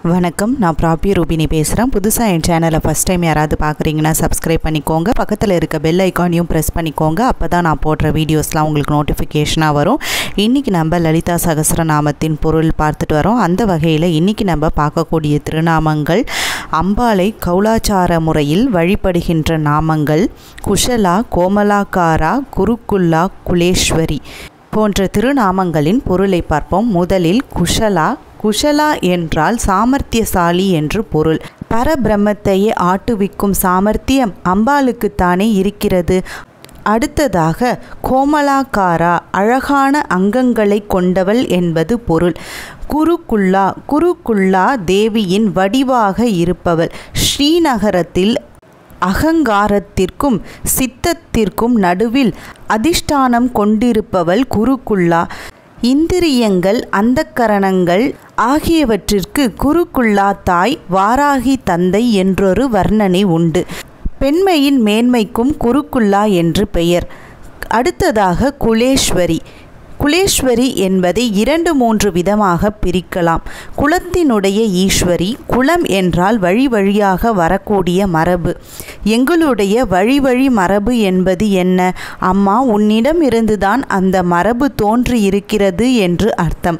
வணக்கம் நான் ப்ராப்பி ரூபினி பேசுகிறேன் புதுசாக என் சேனலை ஃபஸ்ட் டைம் யாராவது பார்க்குறீங்கன்னா சப்ஸ்கிரைப் பண்ணிக்கோங்க பக்கத்தில் இருக்க பெல் ஐக்கானையும் ப்ரெஸ் பண்ணிக்கோங்க அப்போ தான் நான் போடுற வீடியோஸ்லாம் உங்களுக்கு நோட்டிஃபிகேஷனாக வரும் இன்றைக்கி நம்ம லலிதா சகஸ்ரநாமத்தின் பொருள் பார்த்துட்டு வரோம் அந்த வகையில் இன்றைக்கி நம்ம பார்க்கக்கூடிய திருநாமங்கள் அம்பாளை கௌலாச்சார முறையில் வழிபடுகின்ற நாமங்கள் குஷலா கோமலாக்காரா குருக்குல்லா குலேஸ்வரி போன்ற திருநாமங்களின் பொருளை பார்ப்போம் முதலில் குஷலா குஷலா என்றால் சாமர்த்தியசாலி என்று பொருள் பரபிரம்மத்தையே ஆட்டுவிக்கும் சாமர்த்தியம் அம்பாளுக்குத்தானே இருக்கிறது அடுத்ததாக கோமலாக்காரா அழகான அங்கங்களை கொண்டவள் என்பது பொருள் குருக்குல்லா குருக்குல்லா தேவியின் வடிவாக இருப்பவள் ஸ்ரீநகரத்தில் அகங்காரத்திற்கும் சித்தத்திற்கும் நடுவில் அதிஷ்டானம் கொண்டிருப்பவள் குருக்குல்லா இந்திரியங்கள் அந்தக்கரணங்கள் ஆகியவற்றிற்கு குருக்குள்ளா தாய் வாராகி தந்தை என்றொரு வர்ணனை உண்டு பெண்மையின் மேன்மைக்கும் குருக்குள்ளா என்று பெயர் அடுத்ததாக குலேஸ்வரி குலேஸ்வரி என்பதை இரண்டு மூன்று விதமாக பிரிக்கலாம் குலத்தினுடைய ஈஸ்வரி குலம் என்றால் வழி வழியாக வரக்கூடிய மரபு எங்களுடைய வழி வழி மரபு என்பது என்ன அம்மா உன்னிடம் இருந்துதான் அந்த மரபு தோன்றியிருக்கிறது என்று அர்த்தம்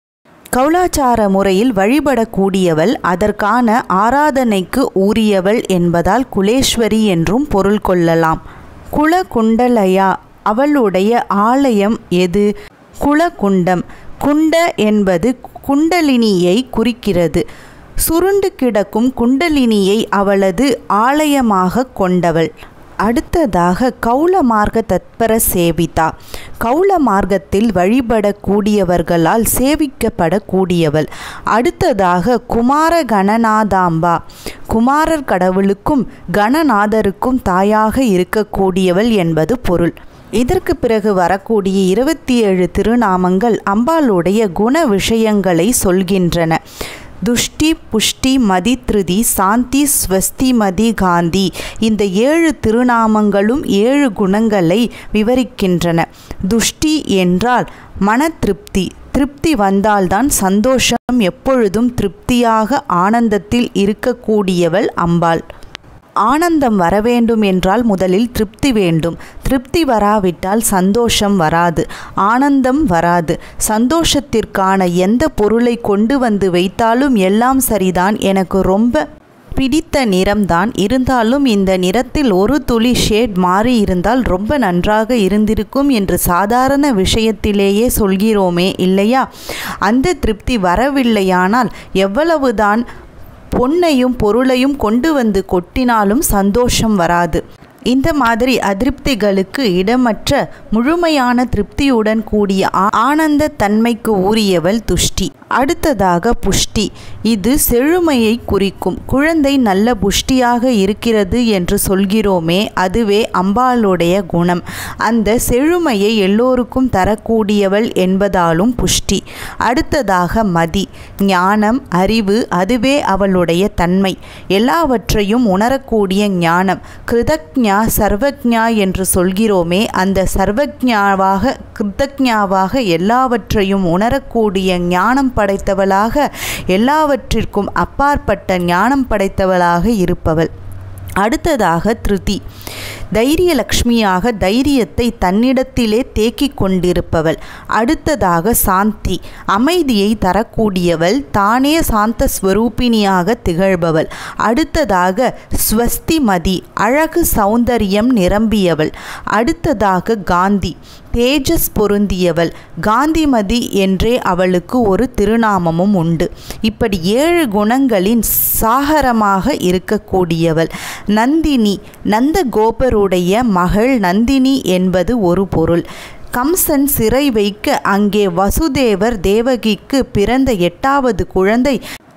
கௌலாச்சார முறையில் வழிபடக்கூடியவள் அதற்கான ஆராதனைக்கு ஊறியவள் என்பதால் குலேஸ்வரி என்றும் பொருள் கொள்ளலாம் குலகுண்டலயா அவளுடைய ஆலயம் எது குலகுண்டம் குண்ட என்பது குண்டலினியை குறிக்கிறது சுருண்டு கிடக்கும் குண்டலினியை அவளது ஆலயமாக கொண்டவள் அடுத்ததாக கௌல மார்க்க தத்பர சேவிதா கௌல மார்க்கத்தில் வழிபடக்கூடியவர்களால் சேவிக்கப்படக்கூடியவள் அடுத்ததாக குமார கணநாதாம்பா குமாரர் கடவுளுக்கும் கணநாதருக்கும் தாயாக இருக்கக்கூடியவள் என்பது பொருள் இதற்கு பிறகு வரக்கூடிய இருபத்தி ஏழு திருநாமங்கள் அம்பாளுடைய குண விஷயங்களை சொல்கின்றன துஷ்டி புஷ்டி மதித்ருதி சாந்தி ஸ்வஸ்திமதி காந்தி இந்த ஏழு திருநாமங்களும் ஏழு குணங்களை விவரிக்கின்றன துஷ்டி என்றால் மன திருப்தி திருப்தி வந்தால்தான் சந்தோஷம் எப்பொழுதும் திருப்தியாக ஆனந்தத்தில் இருக்கக்கூடியவள் அம்பாள் ஆனந்தம் வர வேண்டும் என்றால் முதலில் திருப்தி வேண்டும் திருப்தி வராவிட்டால் சந்தோஷம் வராது ஆனந்தம் வராது சந்தோஷத்திற்கான எந்த பொருளை கொண்டு வந்து வைத்தாலும் எல்லாம் சரிதான் எனக்கு ரொம்ப பிடித்த நிறம்தான் இருந்தாலும் இந்த நிறத்தில் ஒரு துளி ஷேட் மாறி இருந்தால் ரொம்ப நன்றாக இருந்திருக்கும் என்று சாதாரண விஷயத்திலேயே சொல்கிறோமே இல்லையா அந்த திருப்தி வரவில்லையானால் எவ்வளவுதான் பொன்னையும் பொருளையும் கொண்டு வந்து கொட்டினாலும் சந்தோஷம் வராது இந்த மாதிரி அதிருப்திகளுக்கு இடமற்ற முழுமையான திருப்தியுடன் கூடிய ஆனந்த தன்மைக்கு உரியவள் துஷ்டி அடுத்ததாக புஷ்டி இது செழுமையை குறிக்கும் குழந்தை நல்ல புஷ்டியாக இருக்கிறது என்று சொல்கிறோமே அதுவே அம்பாளுடைய குணம் அந்த செழுமையை எல்லோருக்கும் தரக்கூடியவள் என்பதாலும் புஷ்டி அடுத்ததாக மதி ஞானம் அறிவு அதுவே அவளுடைய தன்மை எல்லாவற்றையும் உணரக்கூடிய ஞானம் கிருதக்ஞா சர்வக்ஞா என்று சொல்கிறோமே அந்த சர்வக்ஞாவாக கிருதக்ஞாவாக எல்லாவற்றையும் உணரக்கூடிய ஞானம் படைத்தவளாக எல்லாவற்றிற்கும் அப்பாற்பட்ட ஞானம் படைத்தவளாக இருப்பவள் அடுத்ததாக திருதி தைரிய லக்ஷ்மியாக தைரியத்தை தன்னிடத்திலே தேக்கிக் கொண்டிருப்பவள் அடுத்ததாக சாந்தி அமைதியை தரக்கூடியவள் தானே சாந்த ஸ்வரூபிணியாக திகழ்பவள் அடுத்ததாக ஸ்வஸ்திமதி அழகு சௌந்தரியம் நிரம்பியவள் அடுத்ததாக காந்தி தேஜஸ் பொருந்தியவள் காந்திமதி என்றே அவளுக்கு ஒரு திருநாமமும் உண்டு இப்படி ஏழு குணங்களின் சாகரமாக இருக்கக்கூடியவள் நந்தினி நந்த கோபருடைய மகள் நந்தினி என்பது ஒரு பொருள் கம்சன் சிறை வைக்க அங்கே வசுதேவர் தேவகிக்கு பிறந்த எட்டாவது குழந்தை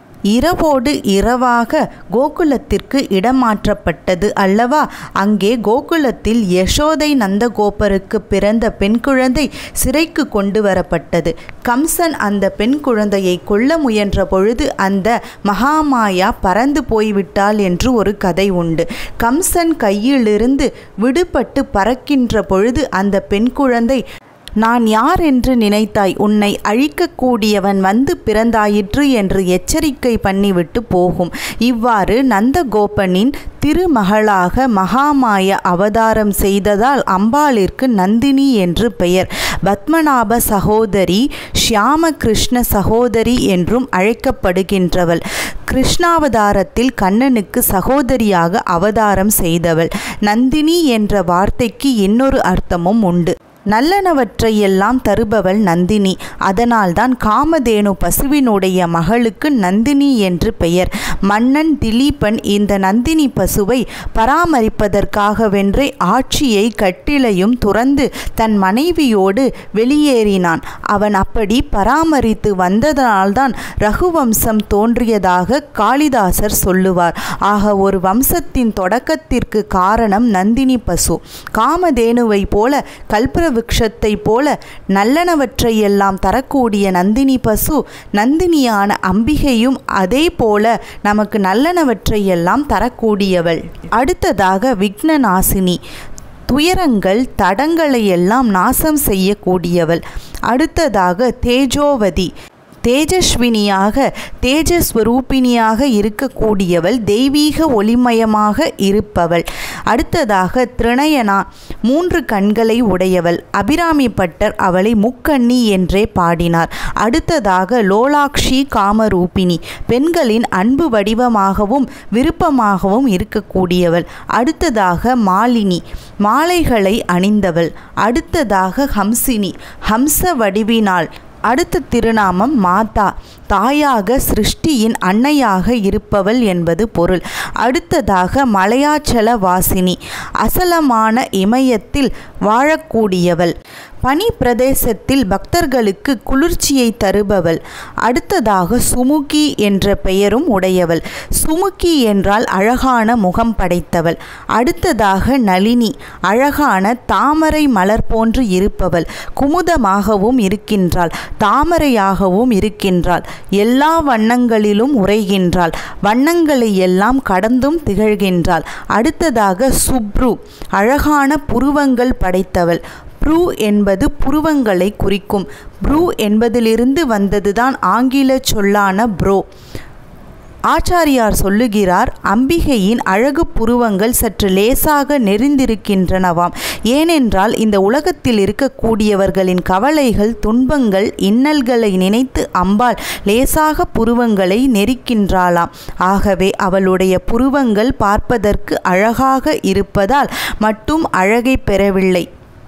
இரவோடு இரவாக கோகுலத்திற்கு இடமாற்றப்பட்டது அல்லவா அங்கே கோகுலத்தில் யசோதை நந்தகோபருக்கு பிறந்த பெண் குழந்தை சிறைக்கு கொண்டு வரப்பட்டது கம்சன் அந்த பெண் குழந்தையை கொல்ல முயன்ற பொழுது அந்த மகாமாயா பறந்து போய்விட்டாள் என்று ஒரு கதை உண்டு கம்சன் கையிலிருந்து விடுபட்டு பறக்கின்ற பொழுது அந்த பெண் குழந்தை நான் யார் என்று நினைத்தாய் உன்னை அழிக்கக்கூடியவன் வந்து பிறந்தாயிற்று என்று எச்சரிக்கை பண்ணிவிட்டு போகும் இவ்வாறு நந்தகோபனின் திருமகளாக மகாமாய அவதாரம் செய்ததால் அம்பாளிற்கு நந்தினி என்று பெயர் பத்மநாப சகோதரி ஷியாம கிருஷ்ண சகோதரி என்றும் அழைக்கப்படுகின்றவள் கிருஷ்ணாவதாரத்தில் கண்ணனுக்கு சகோதரியாக அவதாரம் செய்தவள் நந்தினி என்ற வார்த்தைக்கு இன்னொரு அர்த்தமும் உண்டு நல்லனவற்றையெல்லாம் தருபவள் நந்தினி அதனால்தான் காமதேனு பசுவினுடைய மகளுக்கு நந்தினி என்று பெயர் மன்னன் திலீபன் இந்த நந்தினி பசுவை பராமரிப்பதற்காகவென்றே ஆட்சியை கட்டிலையும் துறந்து தன் மனைவியோடு வெளியேறினான் அவன் அப்படி பராமரித்து வந்ததனால்தான் ரகுவம்சம் தோன்றியதாக காளிதாசர் சொல்லுவார் ஆக ஒரு வம்சத்தின் தொடக்கத்திற்கு காரணம் நந்தினி பசு காமதேனுவை போல கல்பர விருட்சத்தை போல நல்லனவற்றையெல்லாம் தரக்கூடிய நந்தினி பசு நந்தினியான அம்பிகையும் அதே போல நமக்கு நல்லனவற்றையெல்லாம் தரக்கூடியவள் அடுத்ததாக விக்னநாசினி துயரங்கள் தடங்களையெல்லாம் நாசம் செய்யக்கூடியவள் அடுத்ததாக தேஜோவதி தேஜஸ்வினியாக தேஜஸ்வரூபிணியாக இருக்கக்கூடியவள் தெய்வீக ஒளிமயமாக இருப்பவள் அடுத்ததாக திரணயனா மூன்று கண்களை உடையவள் அபிராமி பட்டர் அவளை முக்கண்ணி என்றே பாடினார் அடுத்ததாக லோலாக்ஷி காமரூபிணி பெண்களின் அன்பு வடிவமாகவும் விருப்பமாகவும் இருக்கக்கூடியவள் அடுத்ததாக மாலினி மாலைகளை அணிந்தவள் அடுத்ததாக ஹம்சினி ஹம்ச வடிவினாள் அடுத்த திருநாமம் மாதா தாயாக சிருஷ்டியின் அன்னையாக இருப்பவள் என்பது பொருள் அடுத்ததாக மலையாச்சல வாசினி அசலமான இமயத்தில் வாழக்கூடியவள் பனி பிரதேசத்தில் பக்தர்களுக்கு குளிர்ச்சியை தருபவள் அடுத்ததாக சுமுகி என்ற பெயரும் உடையவள் சுமுகி என்றால் அழகான முகம் படைத்தவள் அடுத்ததாக நளினி அழகான தாமரை மலர் போன்று இருப்பவள் குமுதமாகவும் இருக்கின்றாள் தாமரையாகவும் இருக்கின்றாள் எல்லா வண்ணங்களிலும் உரைகின்றாள் வண்ணங்களை எல்லாம் கடந்தும் திகழ்கின்றாள் அடுத்ததாக சுப்ரு அழகான புருவங்கள் படைத்தவள் ப்ரூ என்பது புருவங்களை குறிக்கும் ப்ரூ என்பதிலிருந்து வந்ததுதான் ஆங்கில சொல்லான ப்ரோ ஆச்சாரியார் சொல்லுகிறார் அம்பிகையின் அழகு புருவங்கள் சற்று லேசாக நெறிந்திருக்கின்றனவாம் ஏனென்றால் இந்த உலகத்தில் இருக்கக்கூடியவர்களின் கவலைகள் துன்பங்கள் இன்னல்களை நினைத்து அம்பாள் லேசாக புருவங்களை நெரிக்கின்றாளாம் ஆகவே அவளுடைய புருவங்கள் பார்ப்பதற்கு அழகாக இருப்பதால் மட்டும் அழகை பெறவில்லை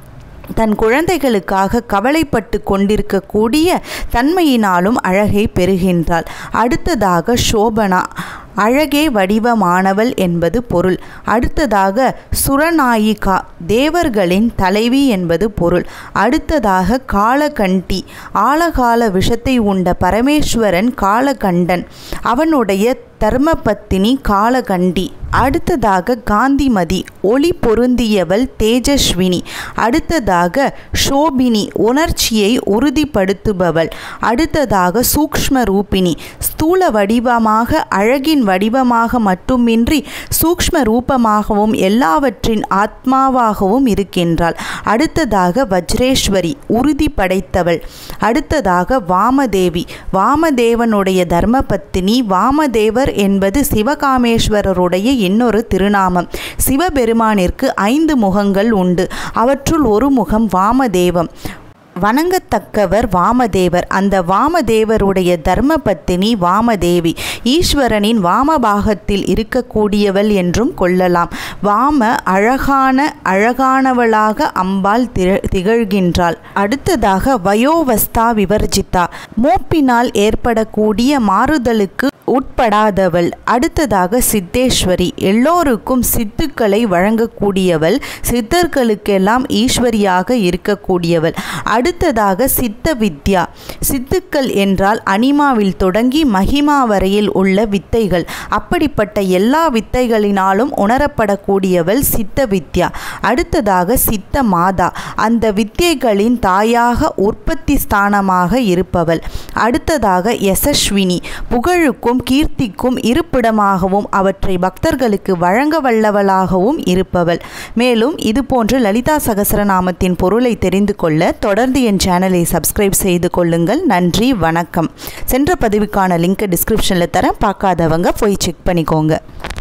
தன் குழந்தைகளுக்காக கவலைப்பட்டு கொண்டிருக்கக்கூடிய தன்மையினாலும் அழகை பெறுகின்றாள் அடுத்ததாக சோபனா அழகே வடிவமானவள் என்பது பொருள் அடுத்ததாக சுரநாயிகா தேவர்களின் தலைவி என்பது பொருள் அடுத்ததாக காலகண்டி ஆழகால விஷத்தை உண்ட பரமேஸ்வரன் காலகண்டன் அவனுடைய தர்மபத்தினி காலகண்டி அடுத்ததாக காந்திமதி ஒளி பொருந்தியவள் தேஜஸ்வினி அடுத்ததாக ஷோபினி உணர்ச்சியை உறுதிப்படுத்துபவள் அடுத்ததாக சூக்ஷ்ம ரூபிணி ஸ்தூல வடிவமாக அழகின் வடிவமாக மட்டுமின்றி சூக்ஷ்ம ரூபமாகவும் எல்லாவற்றின் ஆத்மாவாகவும் இருக்கின்றாள் அடுத்ததாக வஜ்ரேஸ்வரி உறுதி படைத்தவள் அடுத்ததாக வாமதேவி வாமதேவனுடைய தர்மபத்தினி வாமதேவர் என்பது சிவகாமேஸ்வரருடைய இன்னொரு திருநாமம் சிவபெருமானிற்கு ஐந்து முகங்கள் உண்டு அவற்றுள் ஒரு முகம் வாமதேவம் வணங்கத்தக்கவர் வாமதேவர் அந்த வாமதேவருடைய தர்மபத்தினி வாமதேவி ஈஸ்வரனின் வாமபாகத்தில் இருக்கக்கூடியவள் என்றும் கொள்ளலாம் வாம அழகான அழகானவளாக அம்பாள் திக- திகழ்கின்றாள் அடுத்ததாக வயோவஸ்தா விவர்ஜிதா மூப்பினால் ஏற்படக்கூடிய மாறுதலுக்கு உட்படாதவள் அடுத்ததாக சித்தேஸ்வரி எல்லோருக்கும் சித்துக்களை வழங்கக்கூடியவள் சித்தர்களுக்கெல்லாம் ஈஸ்வரியாக இருக்கக்கூடியவள் அடுத்ததாக சித்த வித்யா சித்துக்கள் என்றால் அனிமாவில் தொடங்கி மகிமா வரையில் உள்ள வித்தைகள் அப்படிப்பட்ட எல்லா வித்தைகளினாலும் உணரப்படக்கூடியவள் சித்த வித்யா அடுத்ததாக சித்த மாதா அந்த வித்தியைகளின் தாயாக உற்பத்தி ஸ்தானமாக இருப்பவள் அடுத்ததாக யசஸ்வினி புகழுக்கும் புகழுக்கும் கீர்த்திக்கும் இருப்பிடமாகவும் அவற்றை பக்தர்களுக்கு வழங்க வல்லவளாகவும் இருப்பவள் மேலும் இதுபோன்று லலிதா சகசரநாமத்தின் பொருளை தெரிந்து கொள்ள தொடர்ந்து என் சேனலை சப்ஸ்கிரைப் செய்து கொள்ளுங்கள் நன்றி வணக்கம் சென்ற பதிவுக்கான லிங்க் டிஸ்கிரிப்ஷனில் தரேன் பார்க்காதவங்க போய் செக் பண்ணிக்கோங்க